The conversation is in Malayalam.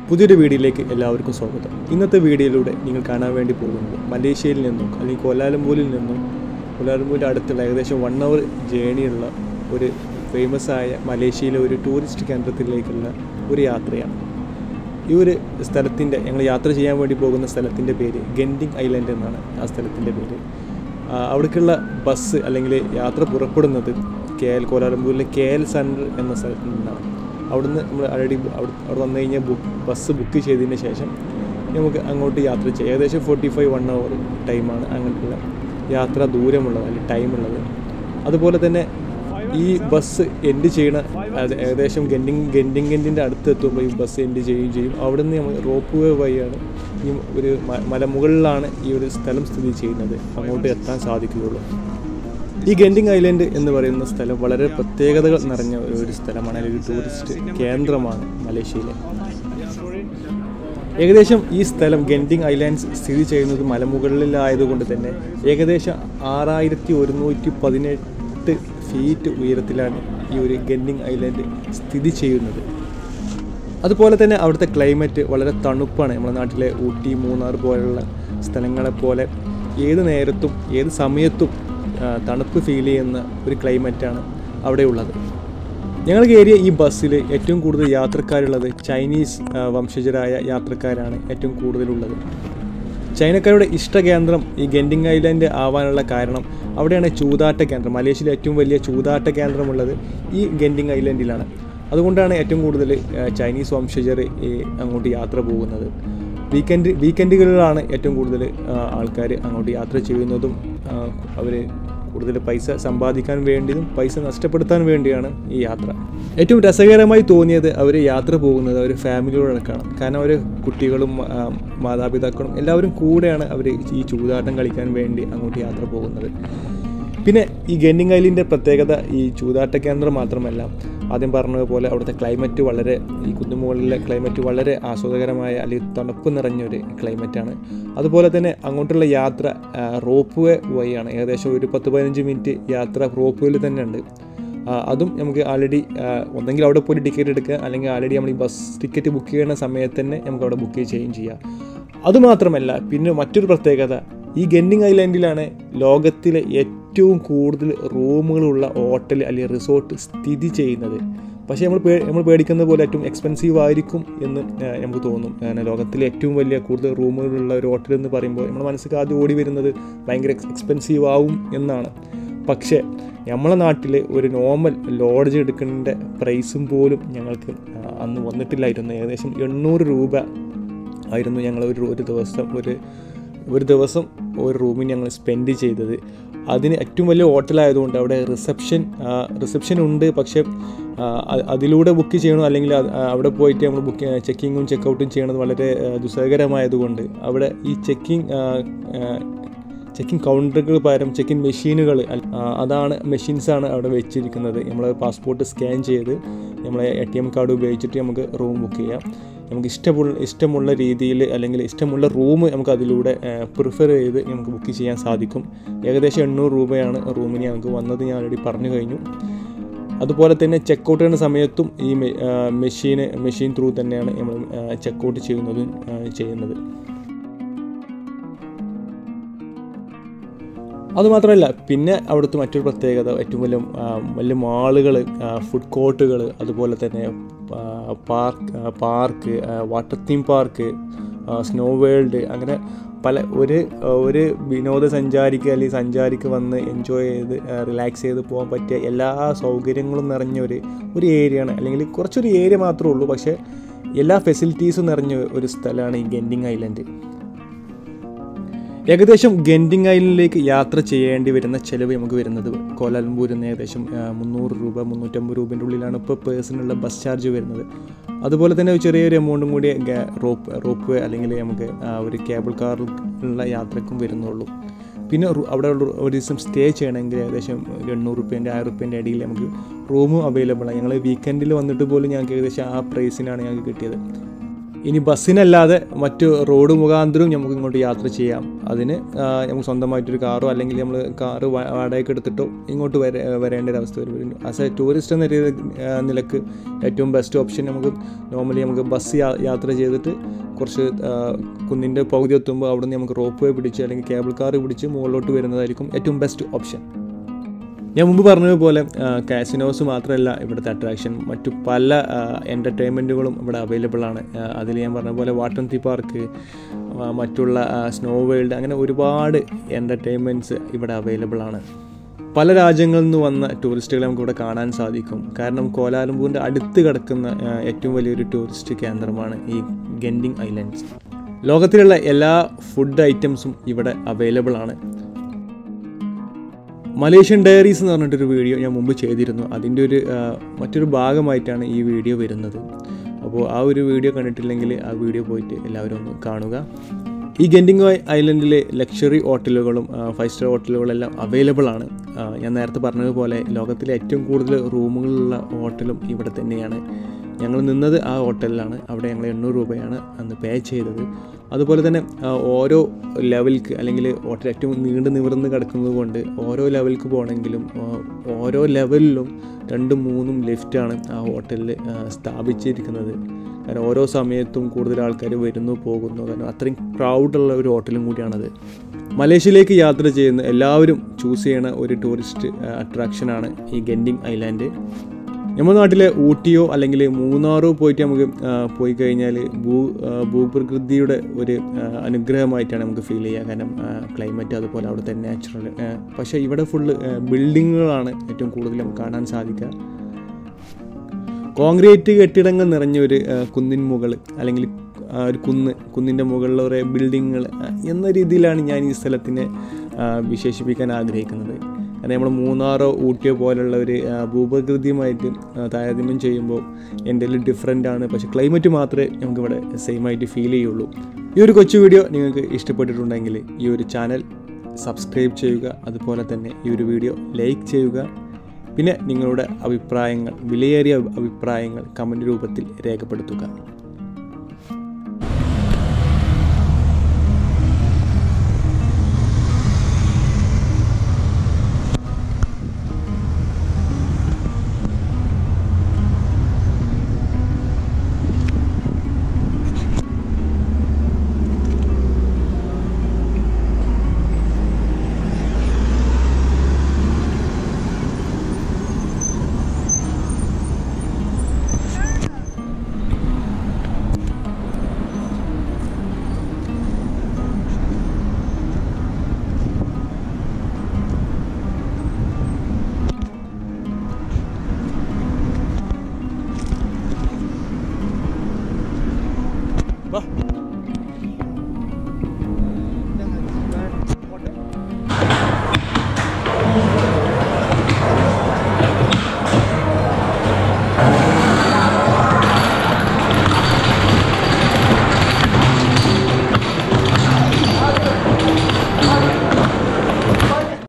പുതിയൊരു വീഡിയോയിലേക്ക് എല്ലാവർക്കും സ്വാഗതം ഇന്നത്തെ വീഡിയോയിലൂടെ നിങ്ങൾ കാണാൻ വേണ്ടി പോകുന്നത് മലേഷ്യയിൽ നിന്നും അല്ലെങ്കിൽ കോലാലംപൂരിൽ നിന്നും കോലാലംപൂരിൻ്റെ അടുത്തുള്ള ഏകദേശം വൺ അവർ ജേണിയുള്ള ഒരു ഫേമസ് ആയ മലേഷ്യയിലെ ഒരു ടൂറിസ്റ്റ് കേന്ദ്രത്തിലേക്കുള്ള ഒരു യാത്രയാണ് ഈ ഒരു സ്ഥലത്തിൻ്റെ ഞങ്ങൾ യാത്ര ചെയ്യാൻ വേണ്ടി പോകുന്ന സ്ഥലത്തിൻ്റെ പേര് ഗെൻഡിങ് ഐലൻഡ് എന്നാണ് ആ സ്ഥലത്തിൻ്റെ പേര് ആ, അവിടേക്കുള്ള ബസ് അല്ലെങ്കിൽ യാത്ര പുറപ്പെടുന്നത് കെ എൽ കോലാലംപൂരിലെ കെ എൽ സെൻറ്റർ എന്ന സ്ഥലത്ത് നിന്നാണ് അവിടുന്ന് നമ്മൾ ആൾറെഡി അവിടെ അവിടെ വന്നു കഴിഞ്ഞാൽ ബുക്ക് ബസ് ബുക്ക് ചെയ്തതിന് ശേഷം നമുക്ക് അങ്ങോട്ട് യാത്ര ചെയ്യാം ഏകദേശം ഫോർട്ടി ഫൈവ് വൺ അവർ ടൈമാണ് അങ്ങോട്ടുള്ള യാത്ര ദൂരമുള്ളത് അല്ലെങ്കിൽ ടൈമുള്ളത് അതുപോലെ തന്നെ ഈ ബസ് എൻഡ് ചെയ്യണ അത് ഏകദേശം ഗെൻഡിങ് ഗെൻഡിങ് ഗെൻഡിൻ്റെ അടുത്ത് എത്തുമ്പോൾ ഈ ബസ് എൻഡ് ചെയ്യുകയും ചെയ്യും അവിടെ നിന്ന് നമ്മൾ റോപ്പ് വേ വഴിയാണ് ഈ ഒരു മ- മലമുകളിലാണ് ഈ ഒരു സ്ഥലം സ്ഥിതി ചെയ്യുന്നത് അങ്ങോട്ട് എത്താൻ സാധിക്കുകയുള്ളൂ ഈ ഗെൻഡിങ് ഐലൻഡ് എന്ന് പറയുന്ന സ്ഥലം വളരെ പ്രത്യേകതകൾ നിറഞ്ഞ ഒരു ഒരു സ്ഥലമാണ് അല്ലെങ്കിൽ ഒരു ടൂറിസ്റ്റ് കേന്ദ്രമാണ് മലേഷ്യയിലെ ഏകദേശം ഈ സ്ഥലം ഗെൻഡിങ് ഐലാൻഡ്സ് സ്ഥിതി ചെയ്യുന്നത് മലമുകളിലായതുകൊണ്ട് തന്നെ ഏകദേശം ആറായിരത്തി ഒരുന്നൂറ്റി പതിനെട്ട് ഫീറ്റ് ഉയരത്തിലാണ് ഈ ഒരു ഗെൻഡിങ് ഐലാൻഡ് സ്ഥിതി ചെയ്യുന്നത് അതുപോലെ തന്നെ അവിടുത്തെ ക്ലൈമറ്റ് വളരെ തണുപ്പാണ് നമ്മുടെ നാട്ടിലെ ഊട്ടി മൂന്നാർ പോലുള്ള സ്ഥലങ്ങളെപ്പോലെ ഏത് നേരത്തും ഏത് സമയത്തും ആ, തണുപ്പ് ഫീൽ ചെയ്യുന്ന ഒരു ക്ലൈമറ്റാണ് അവിടെ ഉള്ളത് ഞങ്ങൾ കയറിയ ഈ ബസ്സിൽ ഏറ്റവും കൂടുതൽ യാത്രക്കാരുള്ളത് ചൈനീസ് ആ, വംശജരായ യാത്രക്കാരാണ് ഏറ്റവും കൂടുതലുള്ളത് ചൈനക്കാരുടെ ഇഷ്ടകേന്ദ്രം ഈ ഗെൻഡിങ് ഐലൻഡ് ആവാനുള്ള കാരണം അവിടെയാണ് ചൂതാട്ട കേന്ദ്രം മലേഷ്യയിലെ ഏറ്റവും വലിയ ചൂതാട്ട കേന്ദ്രമുള്ളത് ഈ ഗെൻഡിങ് ഐലൻഡിലാണ് അതുകൊണ്ടാണ് ഏറ്റവും കൂടുതൽ ആ, ചൈനീസ് വംശജർ ഈ അങ്ങോട്ട് യാത്ര പോകുന്നത് വീക്കെൻഡ് വീക്കെൻഡുകളിലാണ് ഏറ്റവും കൂടുതൽ ആൾക്കാർ അങ്ങോട്ട് യാത്ര ചെയ്യുന്നതും അവർ കൂടുതൽ പൈസ സമ്പാദിക്കാൻ വേണ്ടിയും പൈസ നഷ്ടപ്പെടുത്താൻ വേണ്ടിയാണ് ഈ യാത്ര ഏറ്റവും രസകരമായി തോന്നിയത് അവർ യാത്ര പോകുന്നത് അവർ ഫാമിലിയോടൊക്കെയാണ് കാരണം അവർ കുട്ടികളും ആ, മാതാപിതാക്കളും എല്ലാവരും കൂടെയാണ് അവർ ഈ ചൂതാട്ടം കളിക്കാൻ വേണ്ടി അങ്ങോട്ട് യാത്ര പോകുന്നത് പിന്നെ ഈ ഗെൻഡിങ് ഐലിൻ്റെ പ്രത്യേകത ഈ ചൂതാട്ട കേന്ദ്രം മാത്രമല്ല ആദ്യം പറഞ്ഞതുപോലെ അവിടുത്തെ ക്ലൈമറ്റ് വളരെ ഈ കുന്നുമുകളിലെ ക്ലൈമറ്റ് വളരെ ആസ്വാദകരമായ അല്ലെങ്കിൽ തണുപ്പ് നിറഞ്ഞൊരു ക്ലൈമറ്റാണ് അതുപോലെ തന്നെ അങ്ങോട്ടുള്ള യാത്ര റോപ്പ് വേ വഴിയാണ് ഏകദേശം ഒരു പത്ത് പതിനഞ്ച് മിനിറ്റ് യാത്ര റോപ്പ് വേയിൽ തന്നെ ഉണ്ട് ആ, അതും നമുക്ക് ആൾറെഡി ഒന്നെങ്കിൽ അവിടെ പോയി ടിക്കറ്റ് എടുക്കുക അല്ലെങ്കിൽ ആൾറെഡി നമ്മൾ ഈ ബസ് ടിക്കറ്റ് ബുക്ക് ചെയ്യുന്ന സമയത്ത് തന്നെ നമുക്ക് അവിടെ ബുക്ക് ചെയ്യുകയും ചെയ്യാം അതുമാത്രമല്ല പിന്നെ മറ്റൊരു പ്രത്യേകത ഈ ഗെൻഡിങ് ഐലാൻഡിലാണ് ലോകത്തിലെ ഏറ്റവും കൂടുതൽ റൂമുകളുള്ള ഹോട്ടൽ അല്ലെങ്കിൽ റിസോർട്ട് സ്ഥിതി ചെയ്യുന്നത് പക്ഷേ നമ്മൾ പേ നമ്മൾ പേടിക്കുന്ന പോലെ ഏറ്റവും എക്സ്പെൻസീവ് ആയിരിക്കും എന്ന് ആ, നമുക്ക് തോന്നും കാരണം ലോകത്തിലെ ഏറ്റവും വലിയ കൂടുതൽ റൂമുകളുള്ള ഒരു ഹോട്ടൽ എന്ന് പറയുമ്പോൾ നമ്മുടെ മനസ്സിലേക്ക് ആദ്യം ഓടി വരുന്നത് ഭയങ്കര എക്സ്പെൻസീവ് ആവും എന്നാണ് പക്ഷേ നമ്മളെ നാട്ടിൽ ഒരു നോർമൽ ലോഡ്ജ് എടുക്കേണ്ട പ്രൈസും പോലും ഞങ്ങൾക്ക് ആ, അന്ന് വന്നിട്ടില്ലായിരുന്നു ഏകദേശം എണ്ണൂറ് രൂപ ആയിരുന്നു ഞങ്ങൾ ഒരു ഒരു ദിവസം ഒരു ഒരു ദിവസം ഒരു റൂമിൽ ഞങ്ങൾ സ്പെൻഡ് ചെയ്തത് അതിന് ഏറ്റവും വലിയ ഹോട്ടലായതുകൊണ്ട് അവിടെ റിസപ്ഷൻ റിസപ്ഷൻ ഉണ്ട് പക്ഷേ ആ, അ- അതിലൂടെ ബുക്ക് ചെയ്യണോ അല്ലെങ്കിൽ അത് ആ, അവിടെ പോയിട്ട് നമ്മൾ ബുക്ക് ചെക്കിങ്ങും ചെക്കൗട്ടും ചെയ്യണത് വളരെ ആ, ദുസ്സഹകരമായതുകൊണ്ട് അവിടെ ഈ ചെക്കിങ് ചെക്കിംഗ് കൗണ്ടറുകൾ പകരം ചെക്കിംഗ് മെഷീനുകൾ അതാണ് മെഷീൻസാണ് അവിടെ വെച്ചിരിക്കുന്നത് നമ്മൾ പാസ്പോർട്ട് സ്കാൻ ചെയ്ത് നമ്മളെ എ ടി എം കാർഡ് ഉപയോഗിച്ചിട്ട് നമുക്ക് റൂം ബുക്ക് ചെയ്യാം നമുക്ക് ഇഷ്ടമുള്ള ഇഷ്ടമുള്ള രീതിയിൽ അല്ലെങ്കിൽ ഇഷ്ടമുള്ള റൂം നമുക്ക് അതിലൂടെ പ്രിഫർ ചെയ്ത് നമുക്ക് ബുക്ക് ചെയ്യാൻ സാധിക്കും ഏകദേശം എണ്ണൂറ് രൂപയാണ് റൂമിന് ഞങ്ങൾക്ക് വന്നത് ഞാൻ ഓൾറെഡി പറഞ്ഞു കഴിഞ്ഞു അതുപോലെ തന്നെ ചെക്കൗട്ട് ചെയ്യുന്ന സമയത്തും ഈ മെഷീന് മെഷീൻ ത്രൂ തന്നെയാണ് നമ്മൾ ചെക്കൗട്ട് ചെയ്യുന്നതും ആ, ചെയ്യുന്നത് അതുമാത്രമല്ല പിന്നെ അവിടുത്തെ മറ്റൊരു പ്രത്യേകത ഏറ്റവും വലിയ ആ, വലിയ മാളുകൾ ഫുഡ് കോർട്ടുകൾ അതുപോലെ തന്നെ park park water theme park snow world അങ്ങനെ പല ഒരു ഒരു വിനോദസഞ്ചാരിക്ക് അല്ലെങ്കിൽ സഞ്ചാരിക്ക് വന്ന് എൻജോയ് ചെയ്ത് റിലാക്സ് ചെയ്ത് പോകാൻ പറ്റിയ എല്ലാ സൗകര്യങ്ങളും നിറഞ്ഞ ഒരു ഒരു ഏരിയയാണ് അല്ലെങ്കിൽ കുറച്ചൊരു ഏരിയ മാത്രമേ ഉള്ളൂ പക്ഷേ എല്ലാ ഫെസിലിറ്റീസും നിറഞ്ഞ ഒരു സ്ഥലമാണ് ഈ ഗെൻഡിങ് ഐലൻഡ് ഏകദേശം ഗെൻഡിങ് ഐലൻഡിലേക്ക് യാത്ര ചെയ്യേണ്ടി വരുന്ന ചിലവ് നമുക്ക് വരുന്നത് കോലാലംപൂരിൽ നിന്ന് ഏകദേശം ആ, മുന്നൂറ് രൂപ മുന്നൂറ്റമ്പത് രൂപേൻ്റെ ഉള്ളിലാണ് ഇപ്പോൾ പേഴ്സണലുള്ള ബസ് ചാർജ് വരുന്നത് അതുപോലെ തന്നെ ഒരു ചെറിയൊരു എമൗണ്ടും കൂടി ഗ- റോപ്പ് റോപ്പ് വേ അല്ലെങ്കിൽ നമുക്ക് ആ, ഒരു കേബിൾ കാറിലുള്ള യാത്രക്കും വരുന്നുള്ളൂ പിന്നെ റു- അവിടെ ഉള്ള ഒരു ദിവസം സ്റ്റേ ചെയ്യണമെങ്കിൽ ഏകദേശം ഒരു എണ്ണൂറ് റുപ്യേൻ്റെ ആയിരം റുപ്യേൻ്റെ ഇടയിൽ നമുക്ക് റൂമും അവൈലബിൾ ആണ് ഞങ്ങൾ വീക്കെൻഡിൽ വന്നിട്ട് പോലും ഞങ്ങൾക്ക് ഏകദേശം ആ പ്രൈസിനാണ് ഞങ്ങൾക്ക് കിട്ടിയത് ഇനി ബസ്സിനല്ലാതെ മറ്റ് റോഡ് മുഖാന്തരവും നമുക്ക് ഇങ്ങോട്ട് യാത്ര ചെയ്യാം അതിന് ആ, നമുക്ക് സ്വന്തമായിട്ടൊരു കാറോ അല്ലെങ്കിൽ നമ്മൾ കാറ് വാ- വാടകയ്ക്ക് എടുത്തിട്ടോ ഇങ്ങോട്ട് വര വരേണ്ട ഒരു അവസ്ഥ വരും ആസ് എ ടൂറിസ്റ്റ് എന്ന രീതി ആ, നിലക്ക് ഏറ്റവും ബെസ്റ്റ് ഓപ്ഷൻ നമുക്ക് നോർമലി നമുക്ക് ബസ് യാ- യാത്ര ചെയ്തിട്ട് കുറച്ച് ആ, കുന്നിൻ്റെ പകുതി എത്തുമ്പോൾ അവിടെ നിന്ന് നമുക്ക് റോപ്പ് വേ പിടിച്ച് അല്ലെങ്കിൽ കേബിൾ കാർ പിടിച്ച് മുകളിലോട്ട് വരുന്നതായിരിക്കും ഏറ്റവും ബെസ്റ്റ് ഓപ്ഷൻ ഞാൻ മുമ്പ് പറഞ്ഞതുപോലെ കാസിനോസ് മാത്രമല്ല ഇവിടുത്തെ അട്രാക്ഷൻ മറ്റു പല എൻ്റർടൈൻമെൻറ്റുകളും ഇവിടെ അവൈലബിൾ ആണ് അതിൽ ഞാൻ പറഞ്ഞ പോലെ വാട്ടർ തീ പാർക്ക് മറ്റുള്ള സ്നോ വേൾഡ് അങ്ങനെ ഒരുപാട് എൻ്റർടൈൻമെൻറ്റ്സ് ഇവിടെ അവൈലബിൾ ആണ് പല രാജ്യങ്ങളിൽ നിന്ന് വന്ന ടൂറിസ്റ്റുകളെ നമുക്ക് ഇവിടെ കാണാൻ സാധിക്കും കാരണം കോലാലംപൂരിൻ്റെ അടുത്ത് കിടക്കുന്ന ആ, ഏറ്റവും വലിയൊരു ടൂറിസ്റ്റ് കേന്ദ്രമാണ് ഈ ഗെൻഡിങ് ഐലൻഡ്സ് ലോകത്തിലുള്ള എല്ലാ ഫുഡ് ഐറ്റംസും ഇവിടെ അവൈലബിൾ ആണ് മലേഷ്യൻ ഡയറീസ് എന്ന് പറഞ്ഞിട്ടൊരു വീഡിയോ ഞാൻ മുമ്പ് ചെയ്തിരുന്നു അതിൻ്റെ ഒരു ആ, മറ്റൊരു ഭാഗമായിട്ടാണ് ഈ വീഡിയോ വരുന്നത് അപ്പോൾ ആ ഒരു വീഡിയോ കണ്ടിട്ടില്ലെങ്കിൽ ആ വീഡിയോ പോയിട്ട് എല്ലാവരും ഒന്ന് കാണുക ഈ ഗെൻഡിങ് ഐലൻഡിലെ ലക്ഷറി ഹോട്ടലുകളും ഫൈവ് സ്റ്റാർ ഹോട്ടലുകളെല്ലാം അവൈലബിൾ ആണ് ആ, ഞാൻ നേരത്തെ പറഞ്ഞതുപോലെ ലോകത്തിലെ ഏറ്റവും കൂടുതൽ റൂമുകളുള്ള ഹോട്ടലും ഇവിടെ തന്നെയാണ് ഞങ്ങൾ നിന്നത് ആ ഹോട്ടലിലാണ് അവിടെ ഞങ്ങൾ എണ്ണൂറ് രൂപയാണ് അന്ന് പേ ചെയ്തത് അതുപോലെ തന്നെ ആ, ഓരോ ലെവൽക്ക് അല്ലെങ്കിൽ ഹോട്ടൽ ഏറ്റവും നീണ്ടു നിവർന്ന് കിടക്കുന്നത് കൊണ്ട് ഓരോ ലെവൽക്ക് പോകണമെങ്കിലും ആ, ഓരോ ലെവലിലും രണ്ടും മൂന്നും ലിഫ്റ്റാണ് ആ ഹോട്ടലിൽ സ്ഥാപിച്ചിരിക്കുന്നത് കാരണം ഓരോ സമയത്തും കൂടുതൽ ആൾക്കാർ വരുന്നു പോകുന്നു കാരണം അത്രയും ക്രൗഡുള്ള ഒരു ഹോട്ടലും കൂടിയാണത് മലേഷ്യയിലേക്ക് യാത്ര ചെയ്യുന്ന എല്ലാവരും ചൂസ് ചെയ്യണ ഒരു ടൂറിസ്റ്റ് അട്രാക്ഷനാണ് ഈ ഗെൻഡിങ് ഐലാൻഡ് നമ്മുടെ നാട്ടിലെ ഊട്ടിയോ അല്ലെങ്കിൽ മൂന്നാറോ പോയിട്ട് നമുക്ക് ആ, പോയി കഴിഞ്ഞാൽ ഭൂ ആ, ഭൂപ്രകൃതിയുടെ ഒരു ആ, അനുഗ്രഹമായിട്ടാണ് നമുക്ക് ഫീൽ ചെയ്യുക കാരണം ക്ലൈമറ്റ് അതുപോലെ അവിടുത്തെ നാച്ചുറൽ പക്ഷേ ഇവിടെ ഫുള്ള് ബിൽഡിങ്ങുകളാണ് ഏറ്റവും കൂടുതൽ നമുക്ക് കാണാൻ സാധിക്കുക കോൺക്രീറ്റ് കെട്ടിടങ്ങൾ നിറഞ്ഞ ഒരു ആ, കുന്നിൻ മുകൾ അല്ലെങ്കിൽ ആ, ഒരു കുന്ന് കുന്നിൻ്റെ മുകളിൽ കുറേ ബിൽഡിങ്ങുകൾ എന്ന രീതിയിലാണ് ഞാൻ ഈ സ്ഥലത്തിനെ ആ, വിശേഷിപ്പിക്കാൻ ആഗ്രഹിക്കുന്നത് കാരണം നമ്മൾ മൂന്നാറോ ഊട്ടിയോ പോലുള്ള ഒരു ആ, ഭൂപ്രകൃതിയുമായിട്ട് ആ, താരതമ്യം ചെയ്യുമ്പോൾ എൻ്റെ ഡിഫറെൻ്റ് ആണ് പക്ഷേ ക്ലൈമറ്റ് മാത്രമേ നമുക്കിവിടെ സെയിം ആയിട്ട് ഫീൽ ചെയ്യുള്ളൂ ഈ ഒരു കൊച്ചു വീഡിയോ നിങ്ങൾക്ക് ഇഷ്ടപ്പെട്ടിട്ടുണ്ടെങ്കിൽ ഈ ഒരു ചാനൽ സബ്സ്ക്രൈബ് ചെയ്യുക അതുപോലെ തന്നെ ഈ ഒരു വീഡിയോ ലൈക്ക് ചെയ്യുക പിന്നെ നിങ്ങളുടെ അഭിപ്രായങ്ങൾ വിലയേറിയ അഭിപ്രായങ്ങൾ കമൻറ്റ് രൂപത്തിൽ രേഖപ്പെടുത്തുക